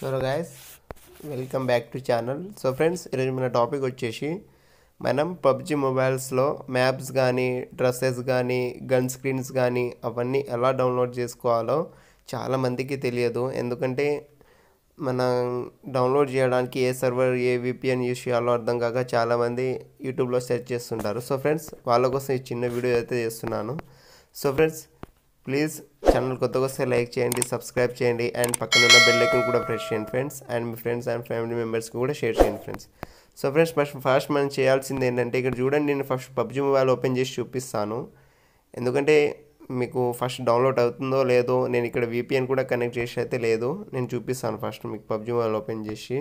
so guys welcome back to channel so friends ఈరోజు మన topic వచ్చేసి మనం పబ్జి మొబైల్స్లో మ్యాప్స్ కానీ డ్రెస్సెస్ కానీ గన్ స్క్రీన్స్ కానీ అవన్నీ ఎలా డౌన్లోడ్ చేసుకోవాలో చాలామందికి తెలియదు ఎందుకంటే మనం డౌన్లోడ్ చేయడానికి ఏ సర్వర్ ఏ విపిఎన్ యూస్ చేయాలో అర్థం కాక చాలామంది యూట్యూబ్లో సెర్చ్ చేస్తుంటారు సో ఫ్రెండ్స్ వాళ్ళ కోసం ఈ చిన్న వీడియో అయితే చేస్తున్నాను సో ఫ్రెండ్స్ ప్లీజ్ ఛానల్ కొత్తగా వస్తే లైక్ చేయండి సబ్స్క్రైబ్ చేయండి అండ్ పక్కన ఉన్న బెల్ ఐకన్ కూడా ప్రెస్ చేయండి ఫ్రెండ్స్ అండ్ మీ ఫ్రెండ్స్ అండ్ ఫ్యామిలీ మెంబర్స్కి కూడా షేర్ చేయండి friends so friends first first మనం చేయాల్సింది ఏంటంటే ఇక్కడ చూడండి నేను ఫస్ట్ పబ్జి మొబైల్ ఓపెన్ చేసి చూపిస్తాను ఎందుకంటే మీకు ఫస్ట్ డౌన్లోడ్ అవుతుందో లేదో నేను ఇక్కడ విపిఎన్ కూడా కనెక్ట్ చేసి అయితే లేదు నేను చూపిస్తాను ఫస్ట్ మీకు పబ్జి మొబైల్ ఓపెన్ చేసి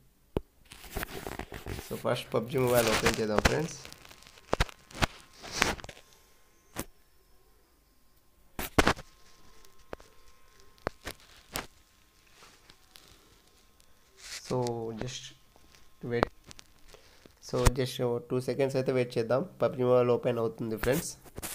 so first PUBG mobile open చేద్దాం friends so just wait so just two seconds అయితే వెయిట్ చేద్దాం పబ్జి మొబైల్ ఓపెన్ అవుతుంది ఫ్రెండ్స్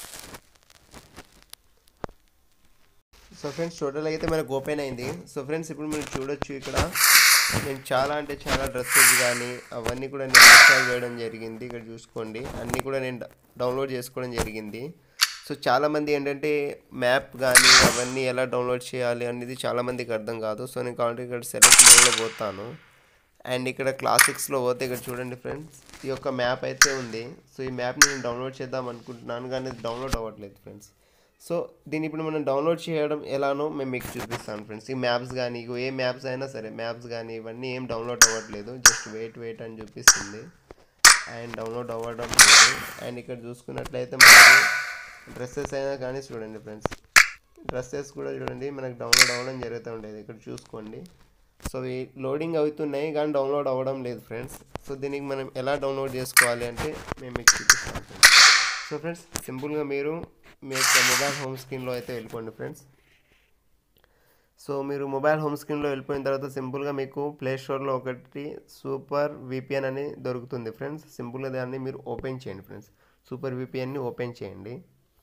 సో ఫ్రెండ్స్ టోటల్ అయితే మనకు ఓపెన్ అయింది సో ఫ్రెండ్స్ ఇప్పుడు మీరు చూడొచ్చు ఇక్కడ నేను చాలా అంటే చాలా డ్రెస్సెస్ కానీ అవన్నీ కూడా నేను ఇన్స్టాల్ చేయడం జరిగింది ఇక్కడ చూసుకోండి అన్నీ కూడా నేను డౌన్లోడ్ చేసుకోవడం జరిగింది సో చాలామంది ఏంటంటే మ్యాప్ కానీ అవన్నీ ఎలా డౌన్లోడ్ చేయాలి అనేది చాలామందికి అర్థం కాదు సో నేను కాబట్టి ఇక్కడ సెలెక్ట్ మోడ్లో పోతాను అండ్ ఇక్కడ క్లాసిక్స్లో పోతే ఇక్కడ చూడండి ఫ్రెండ్స్ ఈ యొక్క మ్యాప్ అయితే ఉంది సో ఈ మ్యాప్ని నేను డౌన్లోడ్ చేద్దాం అనుకుంటున్నాను కానీ అది డౌన్లోడ్ అవ్వట్లేదు ఫ్రెండ్స్ సో దీన్ని ఇప్పుడు మనం డౌన్లోడ్ చేయడం ఎలానో మేము మీకు చూపిస్తాను ఫ్రెండ్స్ ఈ మ్యాప్స్ కానీ ఇగో ఏ మ్యాప్స్ అయినా సరే మ్యాప్స్ కానీ ఇవన్నీ ఏం డౌన్లోడ్ అవ్వట్లేదు జస్ట్ వెయిట్ వెయిట్ అని చూపిస్తుంది అండ్ డౌన్లోడ్ అవ్వడం లేదు అండ్ ఇక్కడ చూసుకున్నట్లయితే మనకి డ్రెస్సెస్ అయినా కానీ చూడండి ఫ్రెండ్స్ డ్రెస్సెస్ కూడా చూడండి మనకు డౌన్లోడ్ అవ్వడం జరుగుతూ ఉండేది ఇక్కడ చూసుకోండి సో ఈ లోడింగ్ అవుతున్నాయి కానీ డౌన్లోడ్ అవ్వడం లేదు ఫ్రెండ్స్ సో దీనికి మనం ఎలా డౌన్లోడ్ చేసుకోవాలి అంటే మేము మీకు చూపిస్తాం ఫ్రెండ్స్ సో ఫ్రెండ్స్ సింపుల్గా మీరు మీ యొక్క మొబైల్ హోమ్ స్క్రీన్లో అయితే వెళ్ళిపోండి ఫ్రెండ్స్ సో మీరు మొబైల్ హోమ్ స్క్రీన్లో వెళ్ళిపోయిన తర్వాత సింపుల్గా మీకు ప్లే స్టోర్లో ఒకటి సూపర్ విపిఎన్ అని దొరుకుతుంది ఫ్రెండ్స్ సింపుల్గా దాన్ని మీరు ఓపెన్ చేయండి ఫ్రెండ్స్ సూపర్ విపిఎన్ని ఓపెన్ చేయండి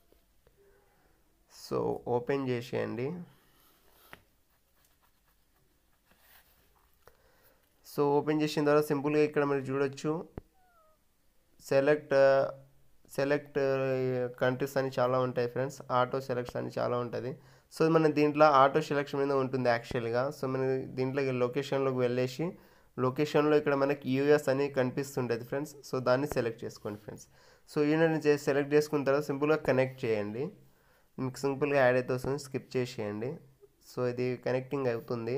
సో ఓపెన్ చేసేయండి సో ఓపెన్ చేసిన తర్వాత సింపుల్గా ఇక్కడ మీరు చూడొచ్చు సెలెక్ట్ సెలెక్ట్ కంట్రీస్ అని చాలా ఉంటాయి ఫ్రెండ్స్ ఆటో సెలెక్ట్స్ అని చాలా ఉంటుంది సో మన దీంట్లో ఆటో సెలెక్షన్ మీద ఉంటుంది యాక్చువల్గా సో మన దీంట్లోకి లొకేషన్లోకి వెళ్ళేసి లొకేషన్లో ఇక్కడ మనకి యూఎస్ అని కనిపిస్తుంటుంది ఫ్రెండ్స్ సో దాన్ని సెలెక్ట్ చేసుకోండి ఫ్రెండ్స్ సో యూనిట్ని సెలెక్ట్ చేసుకున్న తర్వాత సింపుల్గా కనెక్ట్ చేయండి మీకు సింపుల్గా యాడ్ అయితే వస్తుంది స్కిప్ చేసేయండి సో ఇది కనెక్టింగ్ అవుతుంది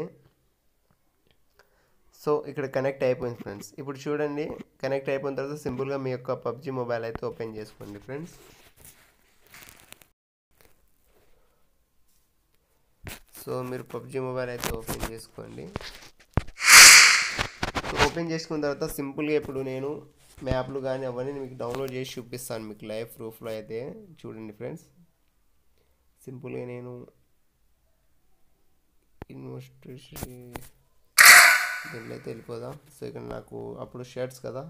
సో ఇక్కడ కనెక్ట్ అయిపోయింది ఫ్రెండ్స్ ఇప్పుడు చూడండి కనెక్ట్ అయిపోయిన తర్వాత సింపుల్గా మీ యొక్క పబ్జి మొబైల్ అయితే ఓపెన్ చేసుకోండి ఫ్రెండ్స్ సో మీరు పబ్జి మొబైల్ అయితే ఓపెన్ చేసుకోండి ఓపెన్ చేసుకున్న తర్వాత సింపుల్గా ఇప్పుడు నేను మ్యాప్లు కానీ అవన్నీ మీకు డౌన్లోడ్ చేసి చూపిస్తాను మీకు లైవ్ ప్రూఫ్లో అయితే చూడండి ఫ్రెండ్స్ సింపుల్గా నేను ఇన్వెస్ట్ దీనిలో అయితే వెళ్ళిపోదాం సో ఇక్కడ నాకు అప్పుడు షర్ట్స్ కదా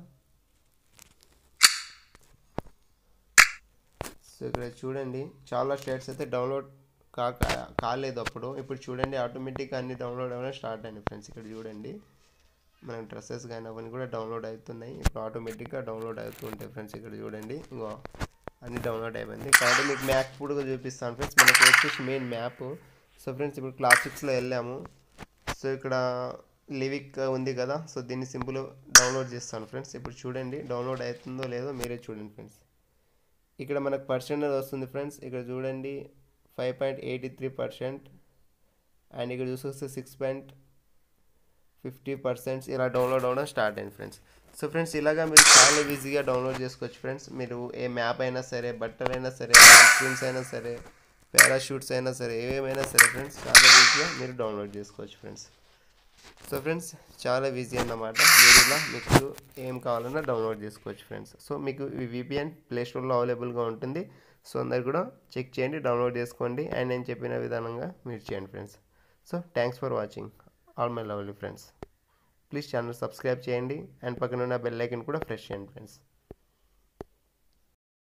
సో ఇక్కడ చూడండి చాలా షర్ట్స్ అయితే డౌన్లోడ్ కా కాలేదు అప్పుడు ఇప్పుడు చూడండి ఆటోమేటిక్గా అన్ని డౌన్లోడ్ అవ్వడం స్టార్ట్ అయింది ఫ్రెండ్స్ ఇక్కడ చూడండి మన డ్రెస్సెస్ కానీ అవన్నీ కూడా డౌన్లోడ్ అవుతున్నాయి ఇప్పుడు ఆటోమేటిక్గా డౌన్లోడ్ అవుతూ ఉంటాయి ఫ్రెండ్స్ ఇక్కడ చూడండి ఇంకో అన్ని డౌన్లోడ్ అయిపోయింది కాబట్టి మీకు మ్యాప్ కూడా చూపిస్తాను ఫ్రెండ్స్ మనకు వచ్చేసి మెయిన్ మ్యాప్ సో ఫ్రెండ్స్ ఇప్పుడు క్లాసిక్స్లో వెళ్ళాము సో ఇక్కడ లివిక్ ఉంది కదా సో దీన్ని సింపుల్ డౌన్లోడ్ చేస్తాను ఫ్రెండ్స్ ఇప్పుడు చూడండి డౌన్లోడ్ అవుతుందో లేదో మీరే చూడండి ఫ్రెండ్స్ ఇక్కడ మనకు పర్సెంటేజ్ వస్తుంది ఫ్రెండ్స్ ఇక్కడ చూడండి five point eighty three percent and ఇక్కడ చూసొస్తే సిక్స్ పాయింట్ ఫిఫ్టీ పర్సెంట్స్ ఇలా డౌన్లోడ్ అవ్వడం స్టార్ట్ అయింది ఫ్రెండ్స్ సో ఫ్రెండ్స్ ఇలాగా మీరు చాలా ఈజీగా డౌన్లోడ్ చేసుకోవచ్చు ఫ్రెండ్స్ మీరు ఏ మ్యాప్ అయినా సరే బట్టలు అయినా సరే స్క్రీన్స్ అయినా సరే పారాషూట్స్ అయినా సరే ఏమైనా సరే ఫ్రెండ్స్ చాలా ఈజీగా మీరు డౌన్లోడ్ చేసుకోవచ్చు ఫ్రెండ్స్ సో ఫ్రెండ్స్ చాలా ఈజీ అన్నమాట మీరు ఇలా మీకు ఏం కావాలన్నా డౌన్లోడ్ చేసుకోవచ్చు ఫ్రెండ్స్ సో మీకు ఈ విపిఎన్ ప్లే స్టోర్లో అవైలబుల్గా ఉంటుంది సో అందరు కూడా చెక్ చేయండి డౌన్లోడ్ చేసుకోండి అండ్ నేను చెప్పిన విధానంగా మీరు చేయండి friends so thanks for watching all my lovely friends please channel subscribe చేయండి అండ్ పక్కన ఉన్న బెల్ ఐకన్ కూడా ప్రెస్ చేయండి ఫ్రెండ్స్